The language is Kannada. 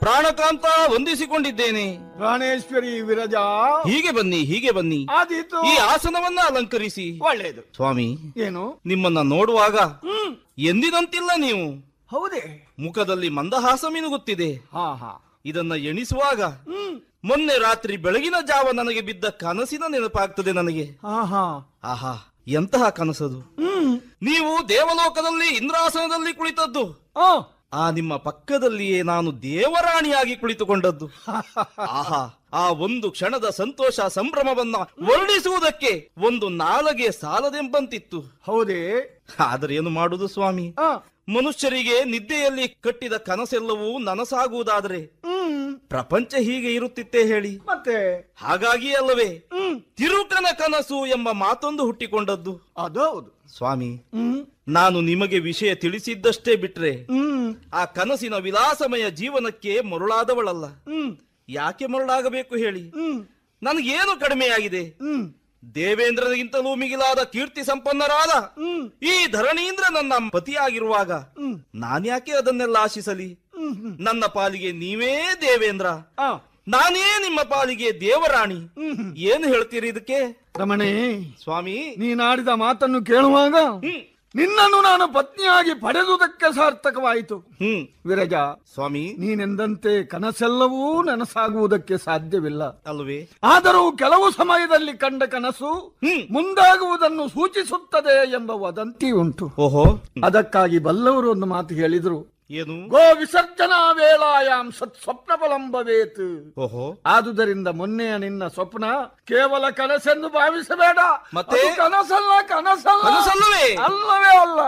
ಪ್ರಾಣಕಾಂತ ವಂದಿಸಿಕೊಂಡಿದ್ದೇನೆ ಪ್ರಾಣೇಶ್ವರಿ ವಿರಜಾ ಹೀಗೆ ಬನ್ನಿ ಹೀಗೆ ಬನ್ನಿ ಆದೀತು ಈ ಆಸನವನ್ನ ಅಲಂಕರಿಸಿ ಒಳ್ಳೇದು ಸ್ವಾಮಿ ಏನು ನಿಮ್ಮನ್ನ ನೋಡುವಾಗ ಹ್ಮ್ ಎಂದಿನಂತಿಲ್ಲ ನೀವು ಹೌದೇ ಮುಖದಲ್ಲಿ ಮಂದಹಾಸ ಮಿನುಗುತ್ತಿದೆ ಹಾ ಹಾ ಇದನ್ನ ಎಣಿಸುವಾಗ ಹ್ಮ್ ಮೊನ್ನೆ ರಾತ್ರಿ ಬೆಳಗಿನ ಜಾವ ನನಗೆ ಬಿದ್ದ ಕನಸಿನ ನೆನಪಾಗ್ತದೆ ನನಗೆ ಹಾ ಹಾ ಆಹಾ ಎಂತಹ ಕನಸದು ಹ್ಮ್ ನೀವು ದೇವಲೋಕದಲ್ಲಿ ಇಂದ್ರಾಸನದಲ್ಲಿ ಕುಳಿತದ್ದು ಆ ಆ ನಿಮ್ಮ ಪಕ್ಕದಲ್ಲಿಯೇ ನಾನು ದೇವರಾಣಿಯಾಗಿ ಕುಳಿತುಕೊಂಡದ್ದು ಆಹಾ ಆ ಒಂದು ಕ್ಷಣದ ಸಂತೋಷ ಸಂಭ್ರಮವನ್ನ ವರ್ಣಿಸುವುದಕ್ಕೆ ಒಂದು ನಾಲಗೆ ಸಾಲದೆಂಬಂತಿತ್ತು ಹೌದೇ ಆದರೆ ಏನು ಮಾಡುವುದು ಸ್ವಾಮಿ ಆ ಮನುಷ್ಯರಿಗೆ ನಿದ್ದೆಯಲ್ಲಿ ಕಟ್ಟಿದ ಕನಸೆಲ್ಲವೂ ನನಸಾಗುವುದಾದರೆ ಹ್ಮ್ ಪ್ರಪಂಚ ಹೀಗೆ ಇರುತ್ತಿತ್ತೇ ಹೇಳಿ ಮತ್ತೆ ಹಾಗಾಗಿ ಅಲ್ಲವೇ ಹ್ಮ್ ತಿರುಕನ ಕನಸು ಎಂಬ ಮಾತೊಂದು ಹುಟ್ಟಿಕೊಂಡದ್ದು ಅದು ಹೌದು ಸ್ವಾಮಿ ಹ್ಮ್ ನಾನು ನಿಮಗೆ ವಿಷಯ ತಿಳಿಸಿದ್ದಷ್ಟೇ ಬಿಟ್ರೆ ಹ್ಮ್ ಆ ಕನಸಿನ ವಿಲಾಸಮಯ ಜೀವನಕ್ಕೆ ಮರುಳಾದವಳಲ್ಲ ಹ್ಮ್ ಯಾಕೆ ಮರುಳಾಗಬೇಕು ಹೇಳಿ ಹ್ಮ್ ನನಗೇನು ಕಡಿಮೆಯಾಗಿದೆ ಹ್ಮ್ ದೇವೇಂದ್ರನಿಗಿಂತಲೂ ಮಿಗಿಲಾದ ಕೀರ್ತಿ ಸಂಪನ್ನರಾದ ಹ್ಮ್ ಈ ಧರಣೀಂದ್ರ ನನ್ನ ಪತಿಯಾಗಿರುವಾಗ ಹ್ಮ್ ನಾನ್ಯಾಕೆ ಅದನ್ನೆಲ್ಲ ಆಶಿಸಲಿ ಹ್ಮ್ ಹ್ಮ್ ನನ್ನ ಪಾಲಿಗೆ ನೀವೇ ದೇವೇಂದ್ರ ಆ ನಾನೇ ನಿಮ್ಮ ಪಾಲಿಗೆ ದೇವರಾಣಿ ಹ್ಮ್ ಹ್ಮ್. ಏನು ಹೇಳ್ತೀರಿ ಇದಕ್ಕೆ ರಮಣಿ ಸ್ವಾಮಿ ನೀನಾಡಿದ ಮಾತನ್ನು ಕೇಳುವಾಗ ಹ್ಮ್ ನಿನ್ನನ್ನು ನಾನು ಪತ್ನಿಯಾಗಿ ಪಡೆದುದಕ್ಕೆ ಸಾರ್ಥಕವಾಯಿತು ಹ್ಮ್ ವಿರಜ ಸ್ವಾಮಿ ನೀನೆಂದಂತೆ ಕನಸೆಲ್ಲವೂ ನನಸಾಗುವುದಕ್ಕೆ ಸಾಧ್ಯವಿಲ್ಲ ಅಲ್ವೇ ಆದರೂ ಕೆಲವು ಸಮಯದಲ್ಲಿ ಕಂಡ ಕನಸು ಹ್ಮ್ ಮುಂದಾಗುವುದನ್ನು ಸೂಚಿಸುತ್ತದೆ ಎಂಬ ವದಂತಿ ಉಂಟು ಓಹೋ ಅದಕ್ಕಾಗಿ ಬಲ್ಲವರು ಒಂದು ಮಾತು ಹೇಳಿದ್ರು ಏನು ಗೋ ವಿಸರ್ಜನಾ ವೇಳಾಯಾಂ ಸತ್ ಸ್ವಪ್ನ ಫಲಂಬವೇತ್ ಓಹೋ ಆದುದರಿಂದ ಮೊನ್ನೆಯ ನಿನ್ನ ಸ್ವಪ್ನ ಕೇವಲ ಕನಸೆಂದು ಭಾವಿಸಬೇಡ ಮತ್ತೆ? ಅದು ಕನಸಲ್ಲ ಕನಸಲ್ಲ ಕನಸಲ್ಲವೇ? ಅಲ್ಲವೇ ಅಲ್ಲ